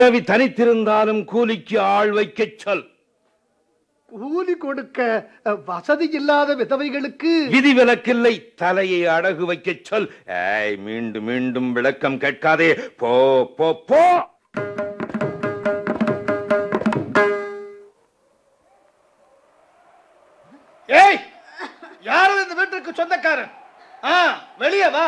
கிழவி தனித்திருந்தாலும் கூலிக்கு ஆள் வைக்கச் சொல் கூலி கொடுக்க அஹ், வசதி இல்லாத விதவைகளுக்கு விதிவிலக்கில்லை தலையை அடகு வைக்கச் சொல் ஏய் மீண்டும் மீண்டும் விளக்கம் கேட்காதே போ போ போ ஏய் யாரு இந்த வீட்டுக்கு சொந்தக்காரன் ஆ வெளியே வா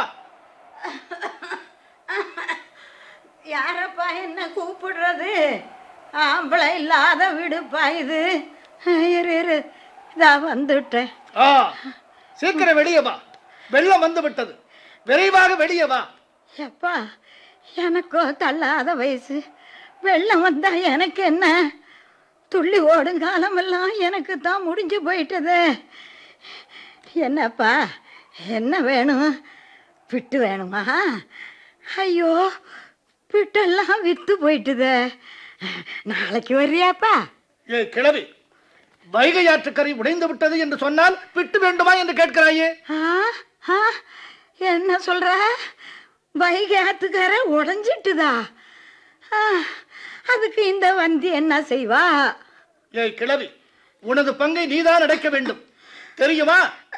யாரப்பா என்ன கூப்பிடுறது ஆம்பளை இல்லாத வீடுப்பா இது இரு இரு இதா வந்துட்டேன் ஆ சீக்கிரம் வெளியே வா வெள்ளம் வந்து விட்டது விரைவாக வெளியே வா எப்பா எனக்கோ தள்ளாத வயசு வெள்ளம் வந்தா எனக்கு என்ன துள்ளி ஓடும் காலமெல்லாம் எனக்கு தான் முடிஞ்சு போயிட்டது என்னப்பா என்ன வேணும் பிட்டு வேணுமா ஐயோ பிட்டெல்லாம் வித்து போயிட்டுதே நாளைக்கு வர்றியாப்பா ஏய் கிழவி வைகை ஆற்றுக்கரை உடைந்து விட்டது என்று சொன்னால் விட்டு வேண்டுமா என்று கேட்கிறாயே ஆ ஆ என்ன சொல்ற வைகை ஆத்துக்கார உடஞ்சிட்டுதா ஆ, அதுக்கு இந்த வந்தி என்ன செய்வா ஏய் கிழவி உனது பங்கை நீதான் அடைக்க வேண்டும் தெரியுமா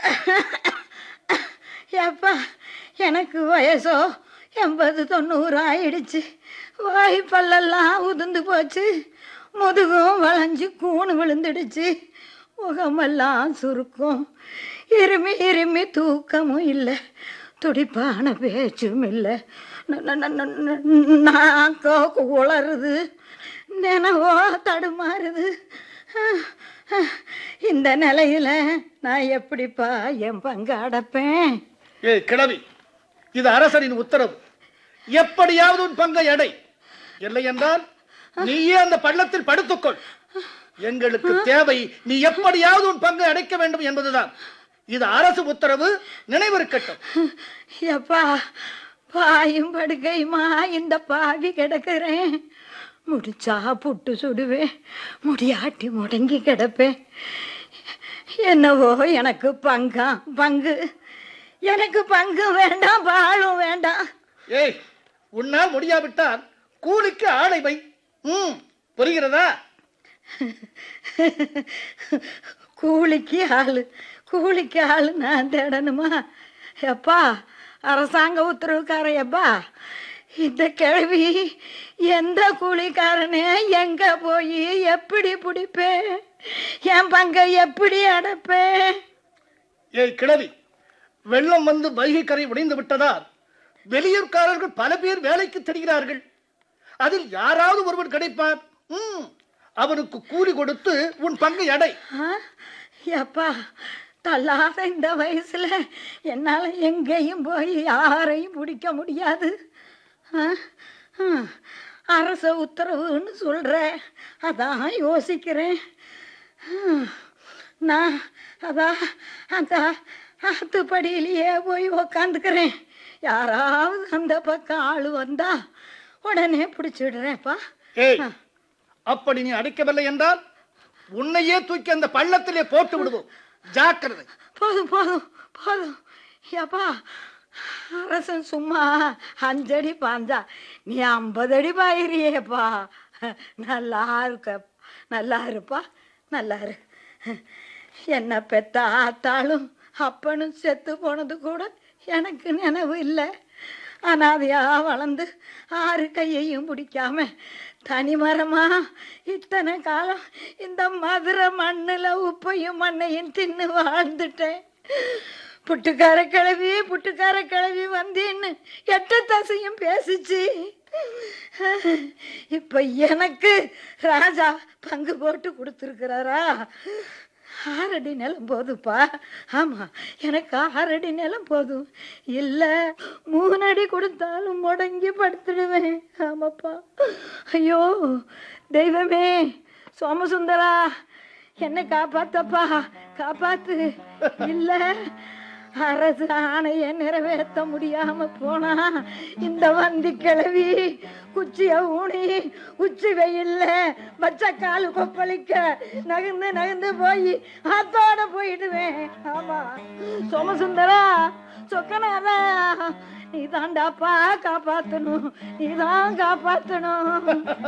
ஏப்பா எனக்கு வயசோ எண்பது தொண்ணூறு ஆயிடுச்சு வாய் பல்லெல்லாம் உதிர்ந்து போச்சு முதுகும் வளைஞ்சு கூணு விழுந்துடுச்சு முகமெல்லாம் சுருக்கும் இருமி இருமி தூக்கமும் இல்லை துடிப்பான பேச்சும் இல்லை நாக்கோ உளருது நினவோ தடுமாறுது இந்த நிலையில நான் எப்படிப்பா என் பங்கு அடைப்பேன் ஏய் கிழவி இது அரசனின் உத்தரவு எப்படியாவது உன் பங்கை அடை இல்லை என்றால் நீயே அந்த பள்ளத்தில் படுத்துக்கொள் எங்களுக்கு தேவை நீ எப்படியாவது உன் பங்கை அடைக்க வேண்டும் என்பதுதான் இது அரசு உத்தரவு நினைவிருக்கட்டும் எப்பா பாயும் படுக்கையுமா இந்த பாவி கிடக்கிறேன் முடிச்சா புட்டு சுடுவேன் முடியாட்டி முடங்கி கிடப்பேன் என்னவோ எனக்கு பங்கா பங்கு எனக்கு பங்கு வேண்டாம் பாலும் வேண்டாம் ஏய் உன்னால் முடியாவிட்டால் கூலிக்கு ஆளை வை ம் புரிகிறதா கூலிக்கு ஆளு கூலிக்கு ஆளு நான் தேடணுமா எப்பா அரசாங்க உத்தரவுக்காரையப்பா இந்த கிழவி எந்த கூலிக்காரனே எங்க போய் எப்படி பிடிப்பேன் என் பங்கை எப்படி அடைப்பேன் ஏய் கிழவி வெள்ளம் வந்து வைகை கரை உடைந்து விட்டதால் வெளியூர்காரர்கள் பல பேர் வேலைக்கு தெரிகிறார்கள் அதில் யாராவது ஒருவன் கிடைப்பான் ம் அவனுக்கு கூலி கொடுத்து உன் பங்கை அடை ஆ? எப்பா தள்ளாத இந்த வயசுல என்னால் எங்கேயும் போய் யாரையும் பிடிக்க முடியாது ஆ? ஆ. அரச உத்தரவுன்னு சொல்ற அதான் யோசிக்கிறேன் ஆ. நான் அதான் அந்த ஆத்துப்படியிலேயே போய் உக்காந்துக்கிறேன் யாராவது அந்த பக்கம் ஆள் வந்தா உடனே பிடிச்சிடுறேன்ப்பா ஏய் அப்படி நீ அடைக்கவில்லை என்றால் உன்னையே தூக்கி அந்த பள்ளத்திலே போட்டு விடுவோம் ஜாக்கிரதை போதும் போதும் போதும் ஏப்பா அரசன் சும்மா அஞ்சடி பாஞ்சா நீ ஐம்பது அடி பாயிறியேப்பா நல்லா இருக்க நல்லா இருப்பா நல்லா இரு என்ன பெத்த ஆத்தாளும் அப்பனும் செத்து போனது கூட எனக்கு நினைவு இல்லை அனாதையா வளர்ந்து ஆறு கையையும் பிடிக்காம தனிமரமா இத்தனை காலம் இந்த மதுரை மண்ணில் உப்பையும் மண்ணையும் தின்னு வாழ்ந்துட்டேன் புட்டுக்கார கிழவி புட்டுக்கார கிழவி வந்தேன்னு எட்ட தசையும் பேசிச்சு இப்ப எனக்கு ராஜா பங்கு போட்டு கொடுத்துருக்கிறாரா ஆறடி நிலம் போதுப்பா ஆமா எனக்கு ஆறடி நிலம் போதும் இல்ல மூணடி கொடுத்தாலும் முடங்கி படுத்துடுவேன் ஆமாப்பா ஐயோ தெய்வமே சோமசுந்தரா என்னை காப்பாத்தப்பா காப்பாத்து இல்ல அரசு ஆணைய நிறைவேற்ற முடியாம போனா இந்த வந்தி கிளவி குச்சிய ஊனி உச்சி வெயில்ல வச்ச காலு கொப்பளிக்க நகர்ந்து நகர்ந்து போய் ஆத்தோட போயிடுவேன் ஆமா சோமசுந்தரா சொக்கனாரா நீ தாண்டாப்பா காப்பாத்தணும் நீ தான் காப்பாத்தணும்